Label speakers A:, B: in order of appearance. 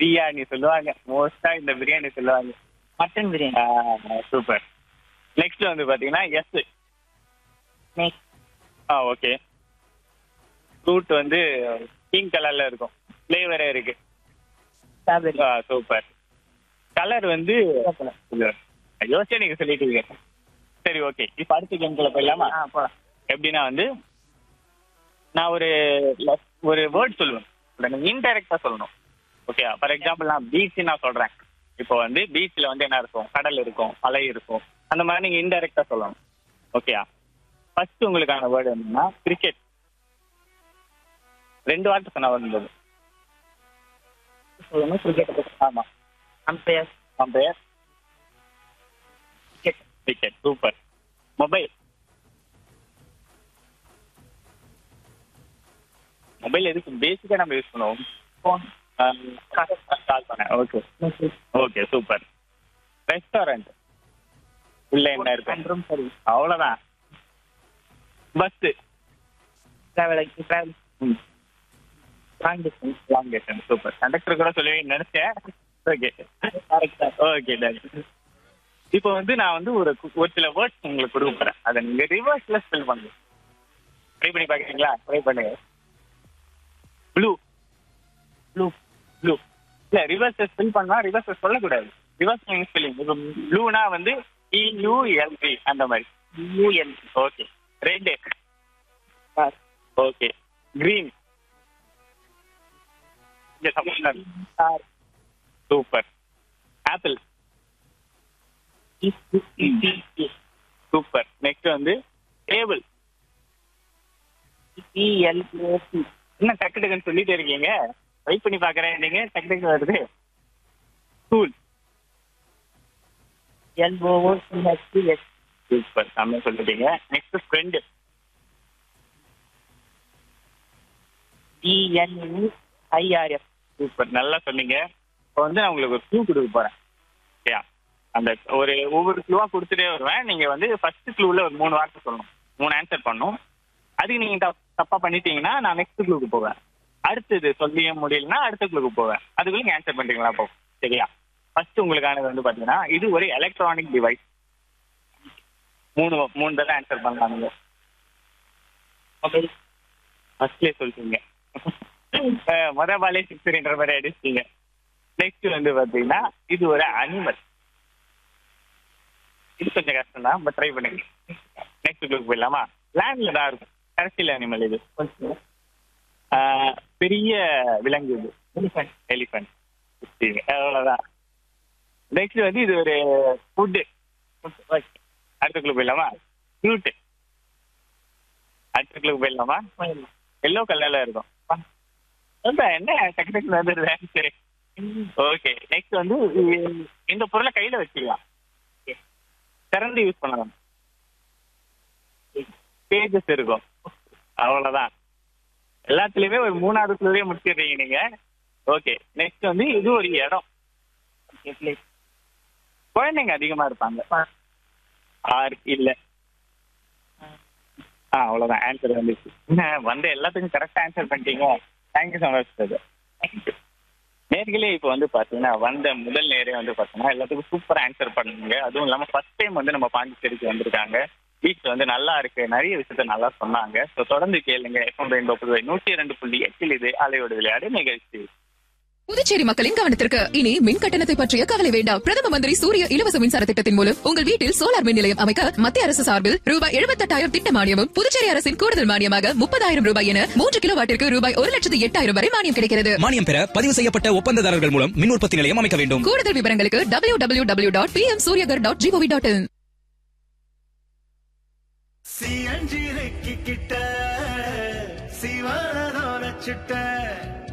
A: பிரியாணி சொல்லுவாங்க மோஸ்டா இந்த பிரியாணி சொல்லுவாங்க
B: மட்டன் பிரியாணி
A: சூப்பர் நெக்ஸ்ட் வந்து பாத்தீங்கன்னா yes
B: next
A: ah okay fruit வந்து பிங்க் கலர்ல இருக்கும் ஃப்ளேவரே இருக்கு
B: ஸ்ட்ராபெரி
A: சூப்பர் கலர் வந்து யோசிச்சே நீங்க சொல்லிட்டீங்க சரி ஓகே இப்போ அடுத்த கேம்குள்ள போயிடலாமா
B: ஆ போலாம்
A: எப்படின்னா வந்து நான் ஒரு le- ஒரு வேர்ட் சொல்லுவேன் நீங்க இன்டைரக்டா சொல்லணும் ஓகே ஃபார் எக்ஸாம்பிள் நான் பீச் நான் சொல்றேன் இப்போ வந்து பீச்ல வந்து என்ன இருக்கும் கடல் இருக்கும் அலை இருக்கும் அந்த மாதிரி நீங்க இன்டைரக்டா சொல்லணும் ஓகேயா ஃபர்ஸ்ட் உங்களுக்கான வேர்டு என்னன்னா கிரிக்கெட் ரெண்டு வார்த்தை சொன்னா வந்தது
B: சொல்லணும் கிரிக்கெட்
A: ஆமா
B: umpire
A: umpire
B: cricket
A: cricket super mobile mobile எதுக்கு பேசிக்கா நம்ம யூஸ் பண்ணுவோம்
B: ஃபோன்
A: கால் பண்ணேன் ஓகே ஓகே சூப்பர் ரெஸ்டாரண்ட் உள்ள என்ன இருக்கு
B: ரூம் சர்வீஸ்
A: அவ்வளவுதான் bus
B: travel travel long distance
A: long distance super conductor கூட சொல்லுவீங்கன்னு நினைச்சேன் ஓகே
B: கரெக்ட்
A: ஓகே டன் இப்போ வந்து நான் வந்து ஒரு கு- ஒரு சில வேர்ட்ஸ் உங்களுக்கு கொடுக்க போறேன் அதை நீங்க ரிவர்ஸ்ல ஸ்பெல் பண்ணுங்க ட்ரை பண்ணி பாக்குறீங்களா ட்ரை பண்ணுங்க ப்ளூ
B: ப்ளூ
A: ப்ளூ இல்ல ரிவர்ஸ் ஸ்பெல் பண்ணா ரிவர்ஸ் சொல்லக்கூடாது ரிவர்ஸ் ஸ்பெல்லிங் இப்போ ப்ளூனா வந்து இயூஎல்பி அந்த மாதிரி
B: UL
A: okay red okay green
B: R
A: super apple super next வந்து டேபிள்
B: இஎல்ஏசி
A: என்ன டக்கு டக்குன்னு சொல்லிட்டே இருக்கீங்க வெயிட் பண்ணி பாக்குறேன் நீங்க டக்கு டக்கு வருது ஸ்கூல்
B: எல்ஓஓ சிஹெச்எஸ்
A: சூப்பர் செம்ம சொல்லிட்டீங்க next friend
B: DNE IRF
A: super நல்லா சொன்னீங்க இப்போ வந்து நான் உங்களுக்கு ஒரு க்ளூ கொடுக்க போறேன் ஓகேயா அந்த ஒரு ஒவ்வொரு க்ளூவா கொடுத்துட்டே வருவேன் நீங்க வந்து ஃபர்ஸ்ட் க்ளூல ஒரு மூணு வார்த்தை சொல்லணும் மூணு ஆன்சர் பண்ணணும் அதுக்கு நீங்க தப்- தப்பா பண்ணிட்டீங்கன்னா நான் நெக்ஸ்ட் க்ளூக்கு போவேன் அடுத்தது சொல்லிய முடியலன்னா அடுத்த க்ளூக்கு போவேன் அதுக்குள்ள நீங்க ஆன்சர் பண்றீங்களா அப்போ சரியா ஃபர்ஸ்ட் உங்களுக்கானது வந்து பாத்தீங்கன்னா இது ஒரு எலக்ட்ரானிக் டிவைஸ் மூணு மூணு தடவை ஆன்சர் பண்ணலாம் நீங்க
B: மொபைல்
A: ஃபர்ஸ்ட்லேயே சொல்லிட்டீங்க அஹ் முத பாலே சிக்ஸ்ன்ற மாதிரி அடிச்சிட்டீங்க நெக்ஸ்ட் வந்து பாத்தீங்கன்னா இது ஒரு அனிமல் இது கொஞ்சம் கஷ்டம் தான் பட் ட்ரை பண்ணுங்க நெக்ஸ்ட் குரூப் போயிடலாமா லேண்ட்ல தான் இருக்கும் கடைசியில் அனிமல் இது அஹ் பெரிய விலங்கு இது
B: எலிஃபென்ட்
A: எலிஃபென்ட் அவ்வளோதான் நெக்ஸ்ட் வந்து இது ஒரு ஃபுட்டு அடுத்த குரூப் போயிடலாமா ஃப்ரூட் அடுத்த குரூப் போயிடலாமா எல்லோ கலர்ல இருக்கும் ரொம்ப என்ன டக்கு டக்குனு வந்துடுது சரி ஓகே நெக்ஸ்ட் வந்து இ- இந்த பொருளை கையில வச்சுக்கலாம் திறந்து யூஸ் பண்ணலாம் பேஜஸ் இருக்கும் அவ்வளவுதான் எல்லாத்துலயுமே ஒரு மூணாவது குழுவே முடிச்சிடுறீங்க நீங்க ஓகே நெக்ஸ்ட் வந்து இது ஒரு இடம் குழந்தைங்க அதிகமா இருப்பாங்க ஆர் இல்ல ஆ அவ்வளவுதான் ஆன்சர் வந்துச்சு என்ன, வந்த எல்லாத்துக்கும் கரெக்டா ஆன்சர் பண்ணிட்டீங்க தேங்க்யூ ஸோ மச் சார் நேர்களே இப்போ வந்து பாத்தீங்கன்னா வந்த முதல் நேரே வந்து பாத்தீங்கன்னா எல்லாத்துக்கும் சூப்பரா ஆன்சர் பண்ணுங்க அதுவும் இல்லாம ஃபர்ஸ்ட் டைம் வந்து நம்ம பாண்டிச்சேரிக்கு வந்திருக்காங்க பீச் வந்து நல்லா இருக்கு நிறைய விஷயத்த நல்லா சொன்னாங்க ஸோ தொடர்ந்து கேளுங்க எஃப்எம் ரெயின்போ புதுவை நூற்றி இரண்டு புள்ளி எட்டில் இது அலையோடு விளையாடு நிகழ்ச்சி
C: புதுச்சேரி மக்களின் கவனத்திற்கு இனி மின் கட்டணத்தை பற்றிய கவலை வேண்டாம் பிரதம மந்திரி சூரிய இலவச மின்சார திட்டத்தின் மூலம் உங்கள் வீட்டில் சோலார் மின் நிலையம் அமைக்க மத்திய அரசு சார்பில் ரூபாய் எழுபத்தெட்டாயிரம் திட்ட மானியமும் புதுச்சேரி அரசின் கூடுதல் மானியமாக முப்பதாயிரம் ரூபாய் என மூன்று கிலோ வாட்டிற்கு ரூபாய் ஒரு லட்சத்து எட்டாயிரம் வரை மானியம் கிடைக்கிறது
D: மானியம் பெற பதிவு செய்யப்பட்ட ஒப்பந்ததாரர்கள் மூலம் மின் உற்பத்தி நிலையம் அமைக்க வேண்டும்
C: கூடுதல் விவரங்களுக்கு W W W dot P M Suryaghar dot GOV dot in
E: சியஞ்சிரைக்கு கிட்ட சிவனதோர சுட்ட